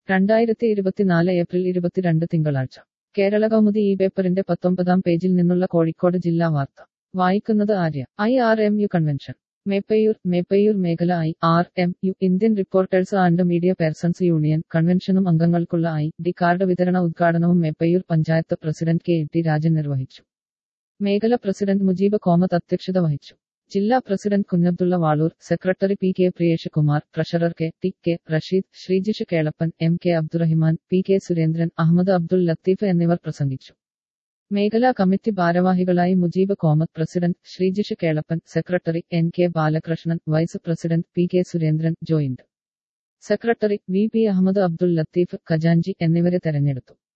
രണ്ടായിരത്തി ഇരുപത്തിനാല് ഏപ്രിൽ ഇരുപത്തിരണ്ട് തിങ്കളാഴ്ച കേരള കൗമുദി ഈ പേപ്പറിന്റെ പത്തൊമ്പതാം പേജിൽ നിന്നുള്ള കോഴിക്കോട് ജില്ലാ വാർത്ത വായിക്കുന്നത് Arya I R M U convention Meppayur Meppayur മേഖല I R M U Indian reporters and media persons union കൺവെൻഷനും അംഗങ്ങൾക്കുള്ള ഐ ഡി കാർഡ് വിതരണ ഉദ്ഘാടനവും Meppayur panchayat president K T Rajan നിർവഹിച്ചു മേഖല പ്രസിഡന്റ് മുജീബ് കോമത്ത് അധ്യക്ഷത വഹിച്ചു ജില്ലാ president Kunhabdulla Valoor secretary P K Priyesh Kumar treasurer K T K Rasheed Sreejish Kelappan M K Abdurahiman P K Surendran Ahammed Abdul Latheef എന്നിവർ പ്രസംഗിച്ചു മേഖലാ കമ്മിറ്റി ഭാരവാഹികളായി Mujeeb Komath president Sreejish Kelappan secretary N K Balakrishnan vice president P K Surendran joint secretary V P Ahammed Abdul Latheef ഖജാൻജി എന്നിവരെ തെരഞ്ഞെടുത്തു